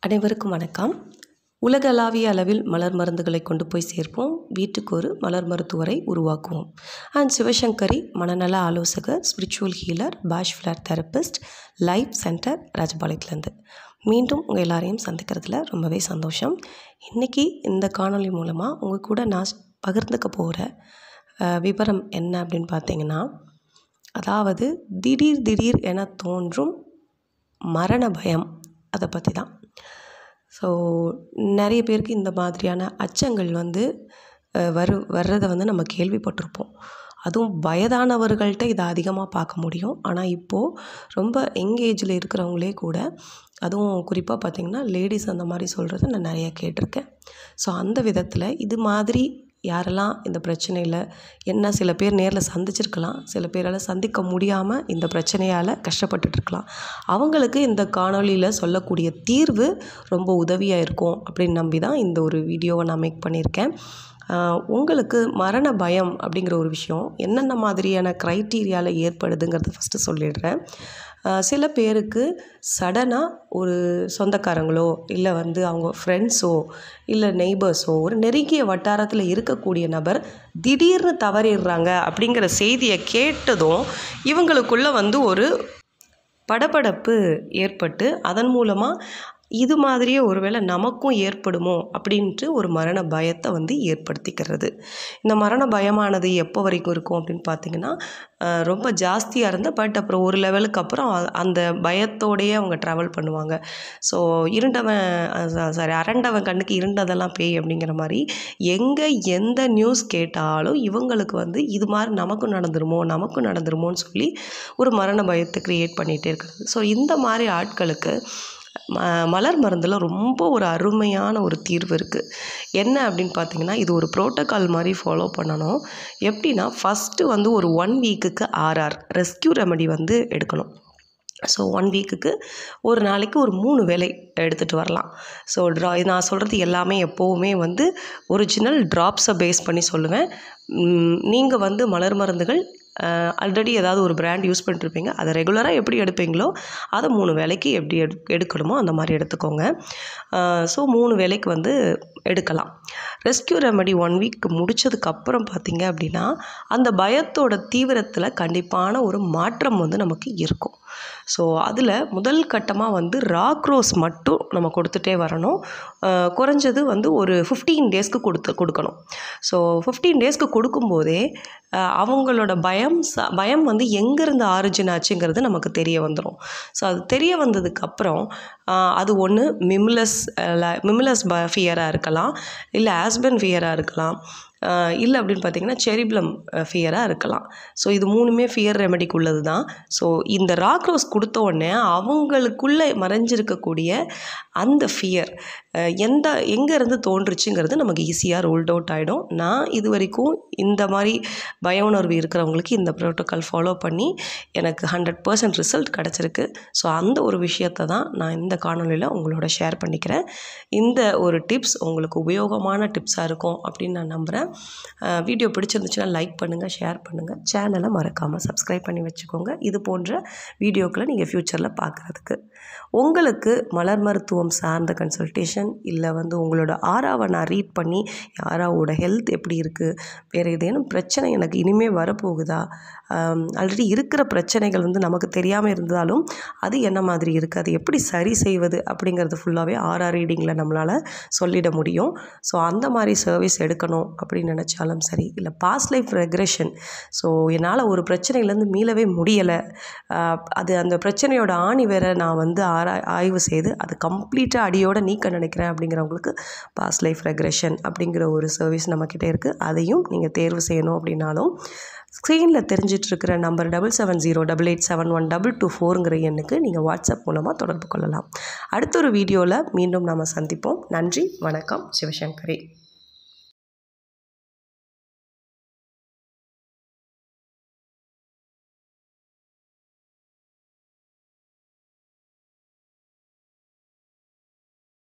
அனைவருக்கும் வணக்கம் உலகளாவிய அளவில் மலர் மருந்துகளை கொண்டு போய் சேர்ப்போம் வீட்டுக்கு ஒரு மலர் மருத்துவரை உருவாக்குவோம் அண்ட் சிவசங்கரி மனநல ஆலோசகர் spiritual healer Bach flower therapist life centre ராஜபாளையத்துலேருந்து மீண்டும் உங்கள் எல்லாரையும் சந்திக்கிறதுல ரொம்பவே சந்தோஷம் இன்றைக்கி இந்த காணொளி மூலமாக உங்கள் கூட நான் பகிர்ந்துக்க போகிற விவரம் என்ன அப்படின்னு பார்த்தீங்கன்னா அதாவது திடீர் திடீர் என தோன்றும் மரண பயம் அதை பற்றி தான் ஸோ நிறைய பேருக்கு இந்த மாதிரியான அச்சங்கள் வந்து அஹ், வரு வர்றதை வந்து நம்ம கேள்விப்பட்டிருப்போம் அதுவும் வயதானவர்கள்ட்ட இதை அதிகமாக பார்க்க முடியும் ஆனால் இப்போது ரொம்ப யங் ஏஜில் இருக்கிறவங்களே கூட அதுவும் குறிப்பாக பார்த்திங்கன்னா லேடிஸ் அந்த மாதிரி சொல்கிறத நான் நிறைய கேட்டிருக்கேன் ஸோ அந்த விதத்தில் இது மாதிரி யாரெல்லாம் இந்த பிரச்சனையில் என்ன சில பேர் நேரில் சந்திச்சிருக்கலாம் சில பேரால் சந்திக்க முடியாமல் இந்த பிரச்சனையால் கஷ்டப்பட்டுட்டு இருக்கலாம் அவங்களுக்கு இந்த காணொளியில் சொல்லக்கூடிய தீர்வு ரொம்ப உதவியாக இருக்கும் அப்படின்னு நம்பி தான் இந்த ஒரு வீடியோவை நான் மேக் பண்ணியிருக்கேன் ஆஹ் உங்களுக்கு மரண பயம் அப்படிங்கிற ஒரு விஷயம் என்னென்ன மாதிரியான க்ரைட்டீரியாவில் ஏற்படுதுங்கிறத ஃபஸ்ட்டு சொல்லிடுறேன் ஆஹ் சில பேருக்கு சடனாக ஒரு சொந்தக்காரங்களோ இல்லை வந்து அவங்க ஃப்ரெண்ட்ஸோ இல்லை நெய்பர்ஸோ ஒரு நெருங்கிய வட்டாரத்தில் இருக்கக்கூடிய நபர் திடீர்னு தவறிடுறாங்க அப்படிங்கிற செய்தியை கேட்டதும் இவங்களுக்குள்ள வந்து ஒரு படபடப்பு ஏற்பட்டு அதன் மூலமாக இது மாதிரியே ஒருவேளை நமக்கும் ஏற்படுமோ அப்படின்ட்டு ஒரு மரண பயத்தை வந்து ஏற்படுத்திக்கிறது இந்த மரண பயமானது எப்போ வரைக்கும் இருக்கும் அப்படின்னு பார்த்தீங்கன்னா அஹ், ரொம்ப ஜாஸ்தியாக இருந்தால் பட் அப்புறம் ஒரு லெவலுக்கு அப்புறம் அ- அந்த பயத்தோடையே அவங்க ட்ராவல் பண்ணுவாங்க ஸோ இருண்டவன் சாரி அரண்டவன் கண்ணுக்கு இருண்டதெல்லாம் பேய் அப்படிங்கிற மாதிரி எங்கே எந்த நியூஸ் கேட்டாலும் இவங்களுக்கு வந்து இது மாதிரி நமக்கும் நடந்துருமோ நமக்கும் நடந்துருமோன்னு சொல்லி ஒரு மரண பயத்தை க்ரியேட் பண்ணிகிட்டே இருக்கிறது ஸோ இந்த மாதிரி ஆட்களுக்கு ம மலர் மருந்தில் ரொம்ப ஒரு அருமையான ஒரு தீர்வு இருக்குது என்ன அப்படின்னு பார்த்தீங்கன்னா இது ஒரு ப்ரோட்டோகால் மாதிரி ஃபாலோ பண்ணணும் எப்படின்னா ஃபஸ்ட்டு வந்து ஒரு ஒன் வீக்குக்கு ஆர்ஆர் ரெஸ்க்யூ ரெமடி வந்து எடுக்கணும் ஸோ ஒன் வீக்குக்கு ஒரு நாளைக்கு ஒரு மூணு வேலை எடுத்துகிட்டு வரலாம் ஸோ ட்ரா நான் சொல்கிறது எல்லாமே எப்போவுமே வந்து ஒரிஜினல் ட்ராப்ஸை பேஸ் பண்ணி சொல்லுவேன் நீங்கள் வந்து மலர் மருந்துகள் ஆல்ரெடி ஏதாவது ஒரு பிராண்ட் யூஸ் பண்ணிருப்பீங்க அதை ரெகுலராக எப்படி எடுப்பீங்களோ அதை மூணு வேலைக்கு எப்படி எடு எடுக்கணுமோ அந்த மாதிரி எடுத்துக்கோங்க ஸோ மூணு வேலைக்கு வந்து எடுக்கலாம் ரெஸ்க்யூ ரெமடி ஒன் வீக் முடிச்சதுக்கப்புறம் பார்த்தீங்க அப்படின்னா அந்த பயத்தோட தீவிரத்தில் கண்டிப்பான ஒரு மாற்றம் வந்து நமக்கு இருக்கும் ஸோ அதில் முதல் கட்டமாக வந்து ராக் ரோஸ் மட்டும் நம்ம கொடுத்துட்டே வரணும் அஹ் குறைஞ்சது வந்து ஒரு ஃபிஃப்டீன் டேஸ்க்கு கொடுத்து கொடுக்கணும் ஸோ ஃபிஃப்டீன் டேஸ்க்கு கொடுக்கும்போதே அஹ் அவங்களோட பயம் ச பயம் வந்து எங்கேருந்து ஆரிஜின் ஆச்சுங்கிறது நமக்கு தெரிய வந்துடும் ஸோ அது தெரிய வந்ததுக்கப்புறம் அது ஒன்று மிம்லஸ் மிம்லஸ் ப ஃபியராக இருக்கலாம் இல்லை ஆஸ்பன் ஃபியராக இருக்கலாம் ஆஹ் இல்லை அப்படின்னு பார்த்தீங்கன்னா செரிப்ளம் ஃபியராக இருக்கலாம் ஸோ இது மூணுமே ஃபியர் ரெமெடிக்கு உள்ளது தான் ஸோ இந்த ராக் ரோஸ் கொடுத்த உடனே அவங்களுக்குள்ளே மறைஞ்சிருக்கக்கூடிய அந்த ஃபியர் எந்த எங்கேருந்து தோன்றுச்சுங்கிறது நமக்கு ஈஸியாக ரூல்ட் அவுட் ஆகிடும் நான் இது வரைக்கும் இந்த மாதிரி பய உணர்வு இருக்கிறவங்களுக்கு இந்த ப்ரோட்டோக்கால் ஃபாலோ பண்ணி எனக்கு ஹண்ட்ரட் பர்சன்ட் ரிசல்ட் கிடச்சிருக்கு ஸோ அந்த ஒரு விஷயத்தை தான் நான் இந்த காணொலியில் உங்களோட ஷேர் பண்ணிக்கிறேன் இந்த ஒரு டிப்ஸ் உங்களுக்கு உபயோகமான டிப்ஸாக இருக்கும் அப்படின்னு நான் நம்புகிறேன் வீடியோ பிடிச்சிருந்துச்சுன்னா லைக் பண்ணுங்கள் ஷேர் பண்ணுங்கள் சேனலை மறக்காமல் சப்ஸ்கிரைப் பண்ணி வச்சுக்கோங்க இது போன்ற வீடியோக்களை நீங்கள் ஃப்யூச்சரில் பார்க்குறதுக்கு உங்களுக்கு மலர் மருத்துவம் சார்ந்த கன்சல்டேஷன் இல்லை வந்து உங்களோட ஆறாவை நான் ரீட் பண்ணி யாராவோட ஹெல்த் எப்படி இருக்குது வேறு ஏதேனும் பிரச்சனை எனக்கு இனிமேல் வரப்போகுதா ஆல்ரெடி இருக்கிற பிரச்சனைகள் வந்து நமக்கு தெரியாமல் இருந்தாலும் அது என்ன மாதிரி இருக்குது அது எப்படி சரி செய்வது அப்படிங்கிறது ஃபுல்லாகவே ஆர்ஆர் ரீடிங்கில் நம்மளால் சொல்லிட முடியும் ஸோ அந்த மாதிரி சர்வீஸ் எடுக்கணும் அப்படின்னு நினச்சாலும் சரி இல்லை பாஸ்ட் லைஃப் ரெக்ரெஷன் ஸோ என்னால் ஒரு பிரச்சனையிலேருந்து மீளவே முடியலை அது அந்த பிரச்சனையோட ஆணி வேற நான் வந்து ஆரா ஆய்வு செய்து அது கம்ப்ளீட்டாக அடியோடு நீக்க நினைக்கிறேன் அப்படிங்கிறவங்களுக்கு பாஸ்ட் லைஃப் ரெக்ரெஷன் அப்படிங்கிற ஒரு சர்வீஸ் நம்மக்கிட்ட இருக்குது அதையும் நீங்கள் தேர்வு செய்யணும் அப்படின்னாலும் ஸ்க்ரீனில் தெரிஞ்சிட்டு இருக்கிற number double seven zero double eight seven one double two ஃபோருங்கிற எண்ணுக்கு நீங்கள் வாட்ஸ்அப் மூலமாக தொடர்பு கொள்ளலாம் அடுத்த ஒரு வீடியோவில் மீண்டும் நாம் சந்திப்போம் நன்றி வணக்கம் சிவசங்கரி